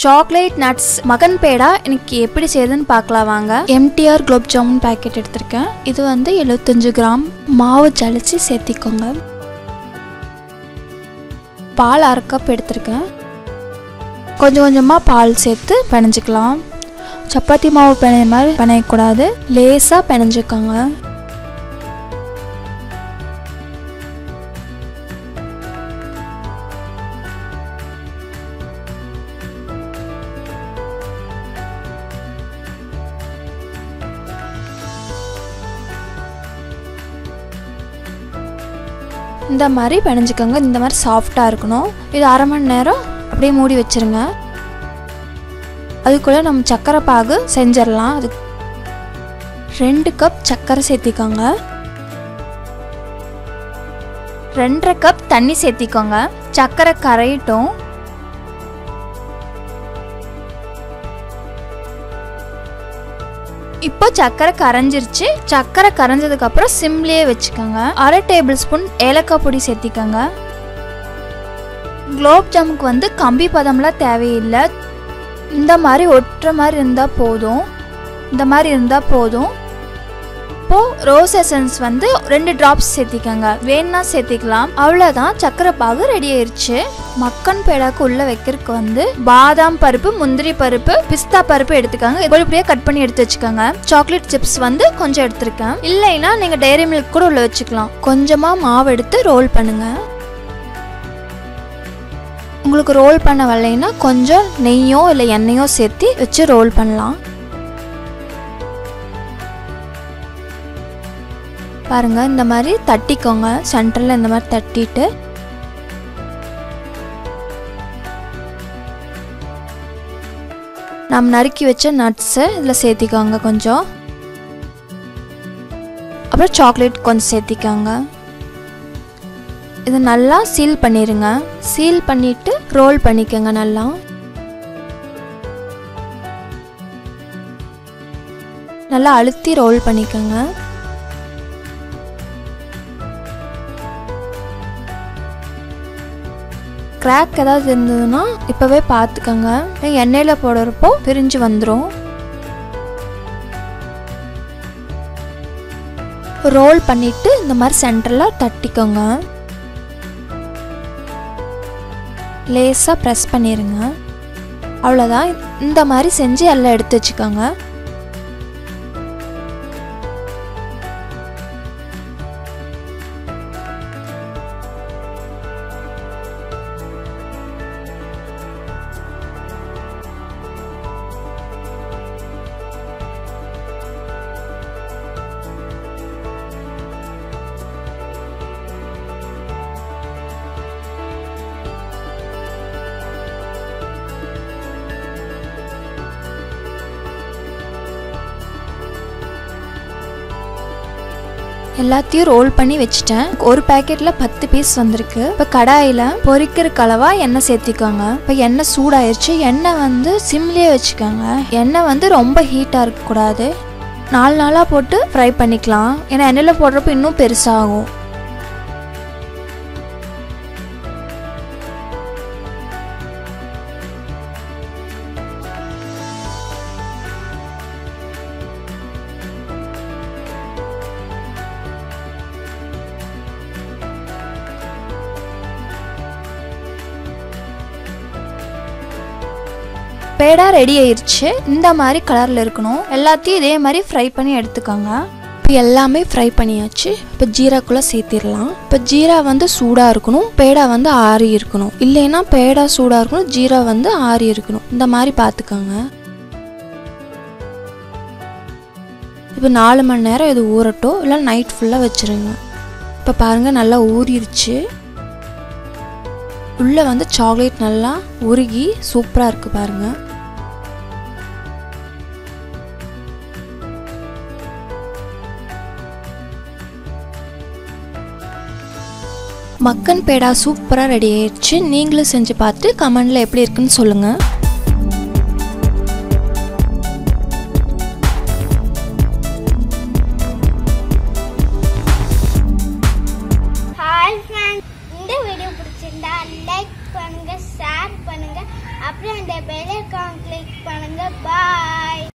chocolate nuts மகன் பேடா எனக்கு எப்படி செய்யுதுன்னு பார்க்கலாம் வாங்க எம்டிஆர் குலோப் ஜாமுன் பேக்கெட் எடுத்திருக்கேன் இது வந்து எழுபத்தஞ்சு கிராம் மாவு ஜலிச்சு சேர்த்திக்கோங்க பால் அரை கப் எடுத்திருக்கேன் கொஞ்சம் கொஞ்சமாக பால் சேர்த்து பிணைஞ்சிக்கலாம் சப்பாத்தி மாவு பிணைய மாதிரி பிணையக்கூடாது லேசாக பிணைஞ்சிக்கோங்க இந்த மாதிரி பிணைஞ்சிக்கோங்க இந்த மாதிரி சாஃப்டாக இருக்கணும் இது அரை மணி நேரம் அப்படியே மூடி வச்சிருங்க அதுக்குள்ளே நம்ம சர்க்கரை பாகு செஞ்சிடலாம் அது ரெண்டு கப் சர்க்கரை சேர்த்திக்கோங்க ரெண்டரை கப் தண்ணி சேர்த்திக்கோங்க சர்க்கரை கரையட்டும் இப்போ சர்க்கரை கரைஞ்சிருச்சு சர்க்கரை கரைஞ்சதுக்கு அப்புறம் சிம்லேயே வச்சுக்கோங்க அரை டேபிள் ஸ்பூன் ஏலக்காய் பொடி சேர்த்திக்கோங்க குலோப் ஜாமுக்கு வந்து கம்பி பதம்லாம் தேவையில்லை இந்த மாதிரி ஒட்டுற மாதிரி இருந்தால் போதும் இந்த மாதிரி இருந்தால் போதும் இப்போது ரோஸ் எசன்ஸ் வந்து ரெண்டு ட்ராப்ஸ் சேர்த்திக்கோங்க வேணும்னா சேர்த்திக்கலாம் அவ்வளோதான் சக்கரை பாகு ரெடி ஆயிருச்சு மக்கன் பேடாக்கு உள்ள வைக்கிறதுக்கு வந்து பாதாம் பருப்பு முந்திரி பருப்பு பிஸ்தா பருப்பு எடுத்துக்கோங்க இப்படி இப்படியே கட் பண்ணி எடுத்து வச்சுக்கோங்க சாக்லேட் சிப்ஸ் வந்து கொஞ்சம் எடுத்திருக்கேன் இல்லைன்னா நீங்கள் டைரி மில்க் கூட உள்ள வச்சுக்கலாம் கொஞ்சமாக மாவு எடுத்து ரோல் பண்ணுங்க உங்களுக்கு ரோல் பண்ண வரலைன்னா கொஞ்சம் நெய்யோ இல்லை எண்ணெயோ சேர்த்து வச்சு ரோல் பண்ணலாம் பாருங்க இந்த மாதிரி தட்டிக்கோங்க சென்டரில் இந்த மாதிரி தட்டிட்டு நம்ம நறுக்கி வச்ச நட்ஸு இதில் சேர்த்திக்கோங்க கொஞ்சம் அப்புறம் சாக்லேட் கொஞ்சம் சேர்த்திக்கோங்க இதை நல்லா சீல் பண்ணிடுங்க சீல் பண்ணிட்டு ரோல் பண்ணிக்கோங்க நல்லா நல்லா அழுத்தி ரோல் பண்ணிக்கோங்க கிராக் ஏதாவது இருந்ததுன்னா இப்போவே பார்த்துக்கோங்க எண்ணெயில் போடுறப்போ பிரிஞ்சு வந்துடும் ரோல் பண்ணிவிட்டு இந்த மாதிரி சென்டரில் தட்டிக்கோங்க லேஸாக ப்ரெஸ் பண்ணிடுங்க அவ்வளோதான் இந்த மாதிரி செஞ்சு எல்லாம் எடுத்து வச்சுக்கோங்க எல்லாத்தையும் ரோல் பண்ணி வச்சுட்டேன் ஒரு பேக்கெட்டில் பத்து பீஸ் வந்திருக்கு இப்போ கடாயில் பொரிக்கிற கலவா எண்ணெய் சேர்த்திக்கோங்க இப்போ எண்ணெய் சூடாயிருச்சு எண்ணெய் வந்து சிம்லேயே வச்சுக்கோங்க எண்ணெய் வந்து ரொம்ப ஹீட்டாக இருக்கக்கூடாது நாலு நாளாக போட்டு ஃப்ரை பண்ணிக்கலாம் ஏன்னா எண்ணெயில் போடுறப்போ இன்னும் பெருசாகும் பேடா ரெடி ஆயிருச்சு இந்த மாதிரி கலரில் இருக்கணும் எல்லாத்தையும் இதே மாதிரி ஃப்ரை பண்ணி எடுத்துக்கோங்க இப்போ எல்லாமே ஃப்ரை பண்ணியாச்சு இப்போ ஜீராக்குள்ளே சேர்த்திடலாம் இப்போ ஜீரா வந்து சூடாக இருக்கணும் பேடா வந்து ஆறி இருக்கணும் இல்லைன்னா பேடா சூடாக இருக்கணும் ஜீரா வந்து ஆறி இருக்கணும் இந்த மாதிரி பார்த்துக்கோங்க இப்போ நாலு மணி நேரம் இது ஊறட்டும் இல்லை நைட் ஃபுல்லாக வச்சுருங்க இப்போ பாருங்கள் நல்லா ஊறிடுச்சு உள்ளே வந்து சாக்லேட் நல்லா உருகி சூப்பராக இருக்குது பாருங்கள் மக்கன் பேடா சூப்பராக ரெடி ஆயிடுச்சு நீங்களும் செஞ்சு பார்த்து கமெண்டில் எப்படி இருக்குன்னு சொல்லுங்கள் ஹாய் ஃப்ரெண்ட்ஸ் இந்த வீடியோ பிடிச்சிருந்தா லைக் பண்ணுங்க ஷேர் பண்ணுங்க அப்புறம் அந்த பெல் ஐக்கான் கிளிக் பண்ணுங்க பாய்